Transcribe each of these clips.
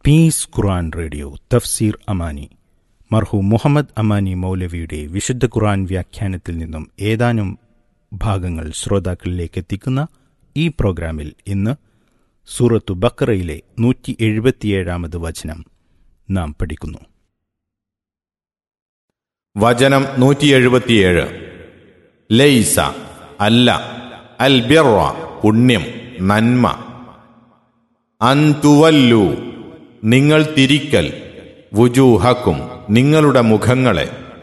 piece ഖുർആൻ radio തഫ്സീർ അമാനി മർഹൂം മുഹമ്മദ് അമാനി മൗലവിയുടെ വിശുദ്ധ ഖുർആൻ വ്യാഖ്യാനത്തിൽ നിന്നും ഏതാനും ഭാഗങ്ങൾ ശ്രോതാക്കളിലേക്ക് എത്തിക്കുന്ന ഈ പ്രോഗ്രാമിൽ ഇന്ന് സൂറത്തു ബക്കറയിലെ നൂറ്റി എഴുപത്തിയേഴാമത് വചനം നാം പഠിക്കുന്നു വചനം നൂറ്റി എഴുപത്തിയേഴ് ലൈസ അല്ല അൽ ബിറ പുണ്യം നന്മ അൻതുവല്ലു നിങ്ങൾ തിരിക്കൽ വുജൂഹക്കും നിങ്ങളുടെ മുഖങ്ങളെ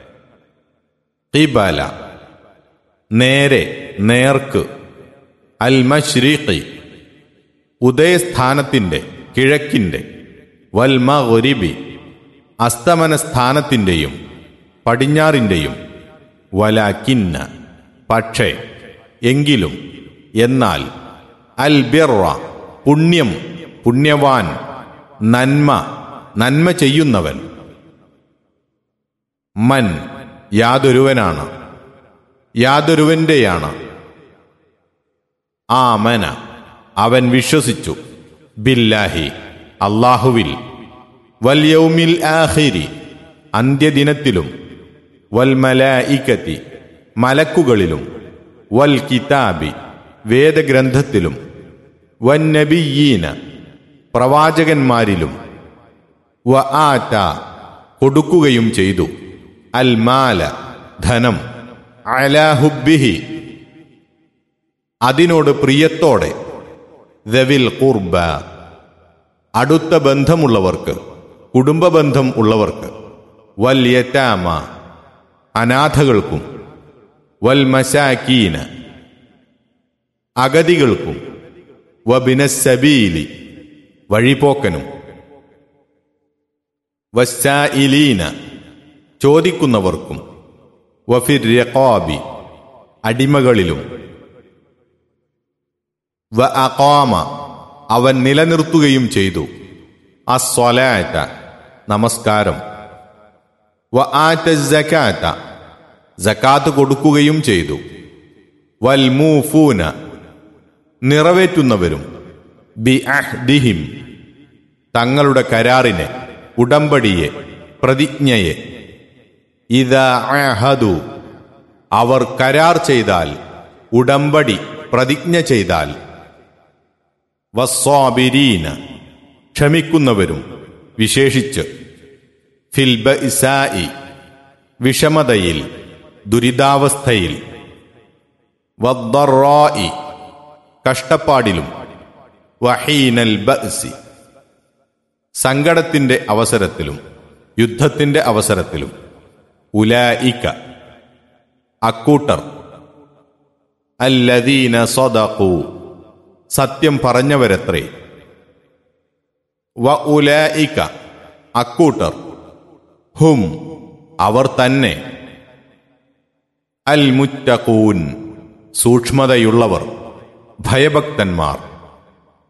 ഖിബല നേരെ നേർക്ക് അൽ മശ്രീഖി ഉദയസ്ഥാനത്തിന്റെ കിഴക്കിന്റെ വൽ മഗ്രിബി അസ്തമന സ്ഥാനത്തിന്റെയും പടിഞ്ഞാറിന്റെയും വലാക്കിന്ന പക്ഷേ എങ്കിലും എന്നാൽ അൽ ബിറ പുണ്യം പുണ്യവാൻ നന്മ നന്മ ചെയ്യുന്നവൻ മൻ യാതൊരുവനാണ് യാതൊരുവന്റെയാണ് ആമന അവൻ വിശ്വസിച്ചു ബില്ലാഹി അള്ളാഹുവിൽ വല്യൗമിൽ ആഹിരി അന്ത്യദിനത്തിലും വൽ മലായിക്കത്തി മലക്കുകളിലും വൽ കിതാബി വേദഗ്രന്ഥത്തിലും വന്നബിയീന പ്രവാചകന്മാരിലും വ ആറ്റ കൊടുക്കുകയും ചെയ്തു അൽ മാല ധനം അലാഹുബിഹി അതിനോട് പ്രിയത്തോടെ ദവിൽ കുർബ അടുത്ത ബന്ധമുള്ളവർക്ക് കുടുംബബന്ധം ഉള്ളവർക്ക് വൽ യറ്റാമ അനാഥകൾക്കും വൽ മസാക്കീന അഗതികൾക്കും വബിനസബീലി വഴിപോക്കനും വസ്സായിലീന ചോദിക്കുന്നവർക്കും വഫിർ രഖാബി അടിമകളിലും വ അഖാമ അവൻ നിലനിർത്തുകയും ചെയ്തു അസ്വലാറ്റ നമസ്കാരം വ ആറ്റ ജക്കാത്ത ജക്കാത്ത് കൊടുക്കുകയും ചെയ്തു വൽ മൂഫൂന നിറവേറ്റുന്നവരും ബി അഹ്ദിഹിം തങ്ങളുടെ കരാറിനെ ഉടമ്പടിയെ പ്രതിജ്ഞയെ ഇതാ അഹദു അവർ കരാർ ചെയ്താൽ ഉടമ്പടി പ്രതിജ്ഞ ചെയ്താൽ വസ്വാബിരീന ക്ഷമിക്കുന്നവരും വിശേഷിച്ച് ഫിൽബ ഇസായി വിഷമതയിൽ ദുരിതാവസ്ഥയിൽ വദ്ദറായി കഷ്ടപ്പാടിലും വഹീനൽ ബഅസി സങ്കടത്തിന്റെ അവസരത്തിലും യുദ്ധത്തിന്റെ അവസരത്തിലും ഉലായിക്ക അക്കൂട്ടർ അല്ലദീന സ്വദഖു സത്യം പറഞ്ഞവരത്രേ വ ഉലായിക്ക അക്കൂട്ടർ ഹും അവർ തന്നെ അൽ മുറ്റഖൂൻ സൂക്ഷ്മതയുള്ളവർ ഭയഭക്തന്മാർ